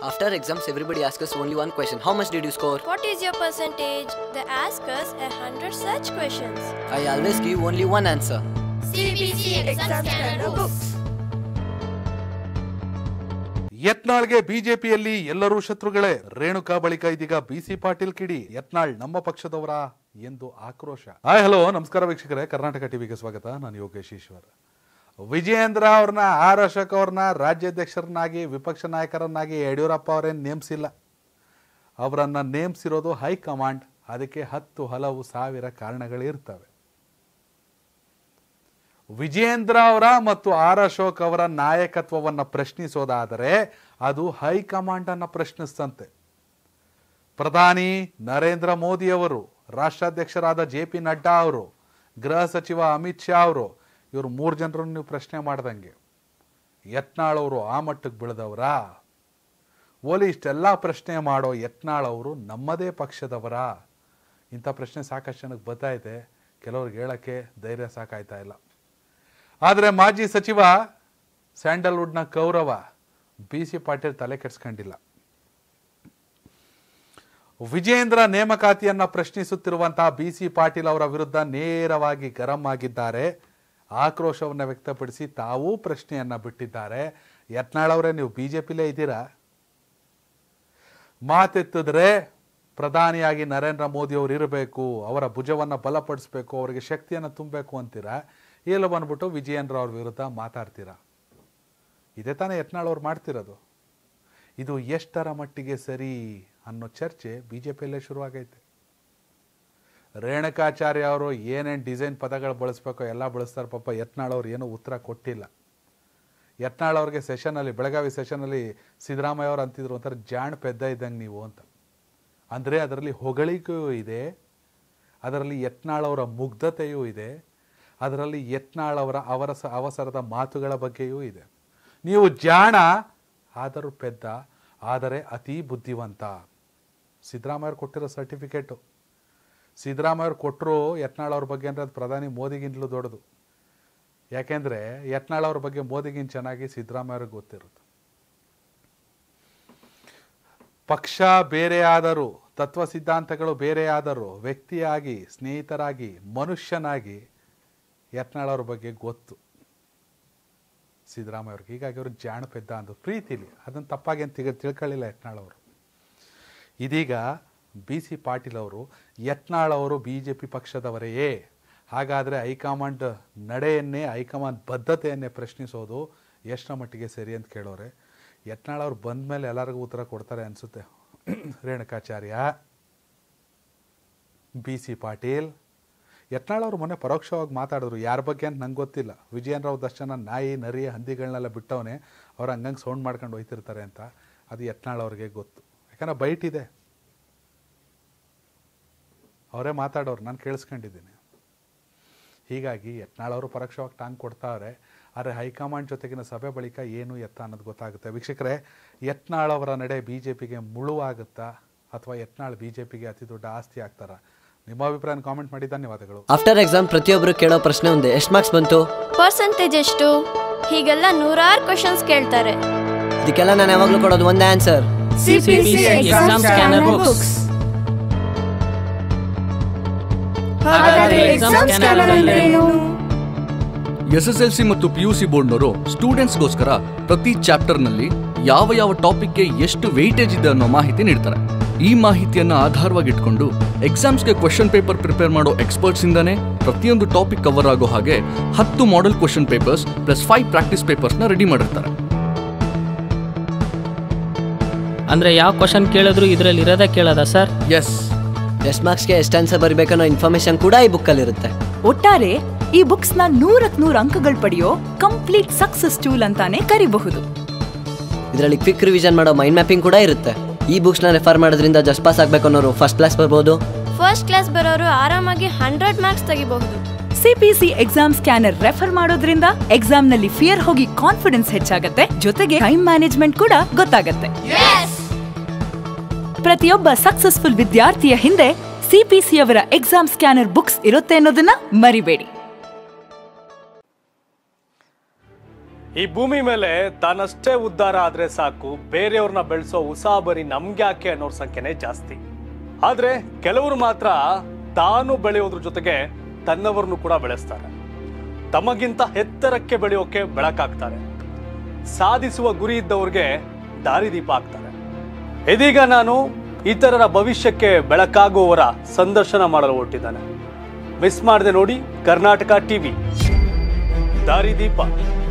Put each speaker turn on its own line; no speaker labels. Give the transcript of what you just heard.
After exams, everybody asks us only one question How much did you score?
What is your percentage? They ask us a hundred such questions.
I always give only one answer.
CBC exam scanner books.
ಯತ್ನಾಳ್ಗೆ ಬಿಜೆಪಿಯಲ್ಲಿ ಎಲ್ಲರೂ ಶತ್ರುಗಳೇ ರೇಣುಕಾ ಬಳಿಕ ಇದೀಗ ಬಿಸಿ ಪಾಟೀಲ್ ಕಿಡಿ ಯತ್ನಾಳ್ ನಮ್ಮ ಪಕ್ಷದವರ ಎಂದು ಆಕ್ರೋಶ hi hello ನಮಸ್ಕಾರ ವೀಕ್ಷಕರೇ ಕರ್ನಾಟಕ ಟಿವಿಗೆ ಸ್ವಾಗತ ನಾನು ಯೋಗೇಶ್ ಈಶ್ವರ್ ವಿಜಯೇಂದ್ರ ಅವ್ರನ್ನ ಆರ್ ಅಶೋಕ್ ಅವ್ರನ್ನ ರಾಜ್ಯಾಧ್ಯಕ್ಷರನ್ನಾಗಿ ವಿಪಕ್ಷ ನಾಯಕರನ್ನಾಗಿ ಯಡಿಯೂರಪ್ಪ ಅವರೇನು ನೇಮಿಸಿಲ್ಲ ಅವರನ್ನ ನೇಮಿಸಿರೋದು ಹೈಕಮಾಂಡ್ ಅದಕ್ಕೆ ಹತ್ತು ಹಲವು ಸಾವಿರ ಕಾರಣಗಳಿರ್ತವೆ ವಿಜೇಂದ್ರ ಅವರ ಮತ್ತು ಆರ್ ಅಶೋಕ್ ಅವರ ನಾಯಕತ್ವವನ್ನು ಪ್ರಶ್ನಿಸೋದಾದರೆ ಅದು ಹೈಕಮಾಂಡ್ ಅನ್ನ ಪ್ರಶ್ನಿಸ್ತಂತೆ ಪ್ರಧಾನಿ ನರೇಂದ್ರ ಮೋದಿ ಅವರು ರಾಷ್ಟ್ರಾಧ್ಯಕ್ಷರಾದ ಜೆ ಪಿ ನಡ್ಡಾ ಅವರು ಗೃಹ ಸಚಿವ ಅಮಿತ್ ಶಾ ಅವರು ಇವರು ಮೂರು ಜನರನ್ನು ನೀವು ಪ್ರಶ್ನೆ ಮಾಡ್ದಂಗೆ ಯತ್ನಾಳ್ ಅವರು ಆ ಮಟ್ಟಕ್ಕೆ ಬೆಳೆದವರಾ ಓಲಿ ಇಷ್ಟೆಲ್ಲ ಪ್ರಶ್ನೆ ಮಾಡೋ ಯತ್ನಾಳ್ ಅವರು ನಮ್ಮದೇ ಪಕ್ಷದವರ ಇಂಥ ಪ್ರಶ್ನೆ ಸಾಕಷ್ಟು ಜನಕ್ಕೆ ಬರ್ತೈತೆ ಕೆಲವ್ರಿಗೆ ಹೇಳಕ್ಕೆ ಧೈರ್ಯ ಸಾಕಾಯ್ತಾ ಇಲ್ಲ ಆದರೆ ಮಾಜಿ ಸಚಿವ ಸ್ಯಾಂಡಲ್ವುಡ್ನ ಕೌರವ ಬಿ ಸಿ ಪಾಟೀಲ್ ತಲೆ ಕೆಡಿಸ್ಕೊಂಡಿಲ್ಲ ವಿಜೇಂದ್ರ ನೇಮಕಾತಿಯನ್ನ ಪ್ರಶ್ನಿಸುತ್ತಿರುವಂತಹ ಬಿ ಸಿ ಪಾಟೀಲ್ ಅವರ ವಿರುದ್ಧ ನೇರವಾಗಿ ಗರಂ ಆಗಿದ್ದಾರೆ ಆಕ್ರೋಶವನ್ನು ವ್ಯಕ್ತಪಡಿಸಿ ತಾವೂ ಪ್ರಶ್ನೆಯನ್ನ ಬಿಟ್ಟಿದ್ದಾರೆ ಯತ್ನಾಳ್ ಅವರೇ ನೀವು ಬಿಜೆಪಿಲೇ ಇದ್ದೀರಾ ಮಾತೆತ್ತಿದ್ರೆ ಪ್ರಧಾನಿಯಾಗಿ ನರೇಂದ್ರ ಮೋದಿ ಅವರು ಇರಬೇಕು ಅವರ ಭುಜವನ್ನು ಬಲಪಡಿಸಬೇಕು ಅವರಿಗೆ ಶಕ್ತಿಯನ್ನು ತುಂಬಬೇಕು ಅಂತೀರಾ ಇಲ್ಲ ಬಂದ್ಬಿಟ್ಟು ವಿಜಯೇಂದ್ರ ಅವ್ರ ವಿರುದ್ಧ ಮಾತಾಡ್ತೀರಾ ಇದೇ ತಾನೇ ಯತ್ನಾಳ್ ಅವ್ರು ಮಾಡ್ತಿರೋದು ಇದು ಎಷ್ಟರ ಮಟ್ಟಿಗೆ ಸರಿ ಅನ್ನೋ ಚರ್ಚೆ ಬಿ ಜೆ ಪಿಯಲ್ಲೇ ಶುರುವಾಗೈತೆ ರೇಣುಕಾಚಾರ್ಯ ಅವರು ಏನೇನು ಡಿಸೈನ್ ಪದಗಳು ಬಳಸ್ಬೇಕೋ ಎಲ್ಲ ಬಳಸ್ತಾರೆ ಪಾಪ ಯತ್ನಾಳ್ ಅವ್ರು ಏನೂ ಉತ್ತರ ಕೊಟ್ಟಿಲ್ಲ ಯತ್ನಾಳ್ ಅವ್ರಿಗೆ ಸೆಷನಲ್ಲಿ ಬೆಳಗಾವಿ ಸೆಷನಲ್ಲಿ ಸಿದ್ದರಾಮಯ್ಯ ಅವ್ರು ಅಂತಿದ್ರು ಒಂಥರ ಜಾಣ್ ಪೆದ್ದ ಇದ್ದಂಗೆ ನೀವು ಅಂತ ಅಂದರೆ ಅದರಲ್ಲಿ ಹೊಗಳಿಕೆಯೂ ಇದೆ ಅದರಲ್ಲಿ ಯತ್ನಾಳ್ ಅವರ ಮುಗ್ಧತೆಯೂ ಇದೆ ಅದರಲ್ಲಿ ಯತ್ನಾಳ್ ಅವರ ಅವರ ಸ ಅವಸರದ ಮಾತುಗಳ ಬಗ್ಗೆಯೂ ಇದೆ ನೀವು ಜಾಣ ಆದರೂ ಪೆದ್ದ ಆದರೆ ಅತಿ ಬುದ್ಧಿವಂತ ಸಿದ್ದರಾಮಯ್ಯ ಅವ್ರು ಕೊಟ್ಟಿರೋ ಸರ್ಟಿಫಿಕೇಟು ಸಿದ್ದರಾಮಯ್ಯ ಅವ್ರು ಕೊಟ್ಟರು ಯತ್ನಾಳ್ ಅವ್ರ ಬಗ್ಗೆ ಅಂದರೆ ಅದು ಪ್ರಧಾನಿ ಮೋದಿಗಿಂತಲೂ ದೊಡ್ಡದು ಯಾಕೆಂದರೆ ಯತ್ನಾಳ್ ಅವ್ರ ಬಗ್ಗೆ ಮೋದಿಗಿಂತ ಚೆನ್ನಾಗಿ ಸಿದ್ದರಾಮಯ್ಯ ಅವ್ರಿಗೆ ಗೊತ್ತಿರುತ್ತೆ ಪಕ್ಷ ಬೇರೆಯಾದರೂ ತತ್ವ ಸಿದ್ಧಾಂತಗಳು ಬೇರೆಯಾದರೂ ವ್ಯಕ್ತಿಯಾಗಿ ಸ್ನೇಹಿತರಾಗಿ ಮನುಷ್ಯನಾಗಿ ಯತ್ನಾಳ್ ಅವ್ರ ಬಗ್ಗೆ ಗೊತ್ತು ಸಿದ್ದರಾಮಯ್ಯ ಅವ್ರಿಗೆ ಹೀಗಾಗಿ ಅವರು ಜಾಣ ಪೆದ್ದ ಅಂದು ಪ್ರೀತಿಲಿ ಅದನ್ನು ತಪ್ಪಾಗಿ ಅಂತ ತಿಳ್ ತಿಳ್ಕೊಳ್ಳಿಲ್ಲ ಯತ್ನಾಳ್ ಅವರು ಇದೀಗ ಬಿ ಸಿ ಪಾಟೀಲ್ ಅವರು ಯತ್ನಾಳ್ ಅವರು ಬಿ ಜೆ ಪಿ ಪಕ್ಷದವರೆಯೇ ಹಾಗಾದರೆ ಹೈಕಮಾಂಡ್ ನಡೆಯನ್ನೇ ಹೈಕಮಾಂಡ್ ಬದ್ಧತೆಯನ್ನೇ ಪ್ರಶ್ನಿಸೋದು ಎಷ್ಟರ ಮಟ್ಟಿಗೆ ಸರಿ ಅಂತ ಕೇಳೋರೆ ಯತ್ನಾಳ್ ಅವ್ರು ಬಂದ ಮೇಲೆ ಎಲ್ಲರಿಗೂ ಉತ್ತರ ಕೊಡ್ತಾರೆ ಅನಿಸುತ್ತೆ ರೇಣುಕಾಚಾರ್ಯ ಬಿ ಸಿ ಪಾಟೀಲ್ ಯತ್ನಾಳ್ ಅವರು ಮೊನ್ನೆ ಪರೋಕ್ಷವಾಗಿ ಮಾತಾಡಿದ್ರು ಯಾರ ಬಗ್ಗೆ ಅಂತ ನಂಗೆ ಗೊತ್ತಿಲ್ಲ ವಿಜಯೇಂದ್ರ ಅವ್ರ ದರ್ಶನ ನಾಯಿ ನರಿ ಹಂದಿಗಳನ್ನೆಲ್ಲ ಬಿಟ್ಟವನೇ ಅವ್ರು ಹಂಗಂಗೆ ಸೌಂಡ್ ಮಾಡ್ಕೊಂಡು ಹೋಯ್ತಿರ್ತಾರೆ ಅಂತ ಅದು ಯತ್ನಾಳ್ ಅವ್ರಿಗೆ ಗೊತ್ತು ಯಾಕಂದ್ರೆ ಬೈಟ್ ಇದೆ ಅವರೇ ಮಾತಾಡೋರು ನಾನು ಕೇಳಿಸ್ಕೊಂಡಿದ್ದೀನಿ ಹೀಗಾಗಿ ಯತ್ನಾಳ್ ಅವರು ಪರೋಕ್ಷವಾಗಿ ಟಾಂಗ್ ಕೊಡ್ತಾವ್ರೆ ಆದರೆ ಹೈಕಮಾಂಡ್ ಜೊತೆಗಿನ ಸಭೆ ಬಳಿಕ ಏನು ಎತ್ತ ಅನ್ನೋದು ಗೊತ್ತಾಗುತ್ತೆ ವೀಕ್ಷಕರೇ ಯತ್ನಾಳ್ ಅವರ ನಡೆ ಬಿ ಜೆ ಪಿಗೆ ಮುಳುವಾಗುತ್ತಾ ಅಥವಾ ಯತ್ನಾಳ್ ಬಿ ಜೆ ಪಿಗೆ ಅತಿ ದೊಡ್ಡ ಆಸ್ತಿ ಆಗ್ತಾರಾ ನಿಮ್ಮ ಅಭಿಪ್ರಾಯ ಕಾಮೆಂಟ್ ಮಾಡಿ ಧನ್ಯವಾದಗಳು
ಆಫ್ಟರ್ ಎಕ್ಸಾಮ್ ಪ್ರತಿಯೊಬ್ಬರು ಕೇಳೋ ಪ್ರಶ್ನೆ ಒಂದೇ ಎಷ್ಟು ಮಾರ್ಕ್ಸ್ ಬಂತು
ಪರ್ಸೆಂಟೇಜ್ ಎಷ್ಟು ಹೀಗೆಲ್ಲ ನೂರಾರು ಕ್ವಶನ್ಸ್ ಕೇಳ್ತಾರೆ
ಇದಕ್ಕೆಲ್ಲ ನಾನು ಯಾವಾಗಲೂ ಕೊಡೋದು ಒಂದೇ answer
CPC exam scanner books. ಹಾಗಾದ್ರೆ exam scanner ಅಂದ್ರೇನು?
ಎಸ್ ಎಸ್ ಎಲ್ ಸಿ ಮತ್ತು ಪಿ ಯು ಸಿ ಬೋರ್ಡ್ನವರು ಸ್ಟೂಡೆಂಟ್ಸ್ಗೋಸ್ಕರ ಪ್ರತಿ ಚಾಪ್ಟರ್ನಲ್ಲಿ ಯಾವ ಯಾವ ಟಾಪಿಕ್ಗೆ ಎಷ್ಟು ವೆಯ್ಟೇಜ್ ಇದೆ ಅನ್ನೋ ಮಾಹಿತಿ ನೀಡ್ತಾರೆ ಈ ಮಾಹಿತಿಯನ್ನ ಆಧಾರವಾಗಿಟ್ಕೊಂಡು ಎಕ್ಸಾಮ್ಸ್ಗೆ ಕ್ವಶನ್ ಪೇಪರ್ ಪ್ರಿಪೇರ್ ಮಾಡೋ ಎಕ್ಸ್ಪರ್ಟ್ಸ್ ಇಂದಾನೆ ಪ್ರತಿಯೊಂದು ಟಾಪಿಕ್ ಕವರ್ ಆಗೋ ಹಾಗೆ ಹತ್ತು model question papers plus five practice ಪೇಪರ್ಸ್ನ ರೆಡಿ ಮಾಡಿರ್ತಾರೆ
ಅಂದ್ರೆ ಯಾವ ಕ್ವಶನ್ ಕೇಳಿದ್ರು ಇದ್ರಲ್ಲಿ ಇರೋದೇ ಕೇಳೋದ ಸರ್
ಎಸ್
ಎಷ್ಟು ಮಾರ್ಕ್ಸ್ಗೆ ಎಷ್ಟು ಆನ್ಸರ್ ಬರಬೇಕನ್ನೋ ಇನ್ಫಾರ್ಮೇಶನ್ ಕೂಡ ಈ ಬುಕ್ಕಲ್ಲಿರುತ್ತೆ
ಒಟ್ಟಾರೆ ಈ ಬುಕ್ಸ್ ನ ನೂರಕ್ ನೂರ್ ಅಂಕಗಳು ಪಡೆಯೋ ಕಂಪ್ಲೀಟ್ ಸಕ್ಸಸ್ ಟೂಲ್ ಅಂತಾನೆ ಕರಿಬಹುದು
ಇದರಲ್ಲಿ ಕ್ವಿಕ್ ರಿವಿಷನ್ ಮಾಡೋ ಮೈಂಡ್ ಮ್ಯಾಪಿಂಗ್ ಕೂಡ ಇರುತ್ತೆ ಈ ಬುಕ್ಸ್ನ ರೆಫರ್ ಮಾಡೋದ್ರಿಂದ ಜಸ್ಟ್ ಪಾಸ್ ಆಗಬೇಕು ಅನ್ನೋರು ಫಸ್ಟ್ ಕ್ಲಾಸ್ ಬರ್ಬೋದು
ಫಸ್ಟ್ ಕ್ಲಾಸ್ ಬರೋರು ಆರಾಮಾಗಿ ಹಂಡ್ರೆಡ್ ಮಾರ್ಕ್ಸ್ ತೆಗಿಬಹುದು
ಸಿಪಿಸಿ ಎಕ್ಸಾಮ್ ಸ್ಕ್ಯಾನರ್ ರೆಫರ್ ಮಾಡೋದ್ರಿಂದ ಎಕ್ಸಾಮ್ ನಲ್ಲಿ ಫಿಯರ್ ಹೋಗಿ ಕಾನ್ಫಿಡೆನ್ಸ್ ಹೆಚ್ಚಾಗತ್ತೆ ಜೊತೆಗೆ ಟೈಮ್ ಮ್ಯಾನೇಜ್ಮೆಂಟ್ ಕೂಡ ಗೊತ್ತಾಗತ್ತೆ ಪ್ರತಿಯೊಬ್ಬ ಸಕ್ಸಸ್ಫುಲ್ ವಿದ್ಯಾರ್ಥಿಯ ಹಿಂದೆ ಸಿಪಿಸಿ ಅವರ ಎಕ್ಸಾಮ್ ಸ್ಕ್ಯಾನರ್ ಬುಕ್ಸ್ ಇರುತ್ತೆ ಅನ್ನೋದನ್ನ ಮರಿಬೇಡಿ
ಈ ಭೂಮಿ ಮೇಲೆ ತಾನಷ್ಟೇ ಉದ್ಧಾರ ಆದ್ರೆ ಸಾಕು ಬೇರೆಯವ್ರನ್ನ ಬೆಳೆಸೋ ಉಸಾಬರಿ ನಮ್ಗ್ಯಾಕೆ ಅನ್ನೋರ್ ಸಂಖ್ಯೆನೇ ಜಾಸ್ತಿ ಆದ್ರೆ ಕೆಲವರು ಮಾತ್ರ ತಾನು ಬೆಳೆಯೋದ್ರ ಜೊತೆಗೆ ತನ್ನವರನ್ನು ಕೂಡ ಬೆಳೆಸ್ತಾರೆ ತಮಗಿಂತ ಎತ್ತರಕ್ಕೆ ಬೆಳೆಯೋಕೆ ಬೆಳಕಾಗ್ತಾರೆ ಸಾಧಿಸುವ ಗುರಿ ಇದ್ದವ್ರಿಗೆ ದಾರಿದೀಪ ಆಗ್ತಾರೆ ಇದೀಗ ನಾನು ಇತರರ ಭವಿಷ್ಯಕ್ಕೆ ಬೆಳಕಾಗುವವರ ಸಂದರ್ಶನ ಮಾಡಲು ಹೊರಟಿದ್ದಾನೆ ಮಿಸ್ ಮಾಡದೆ ನೋಡಿ ಕರ್ನಾಟಕ ಟಿವಿ ದಾರಿದೀಪ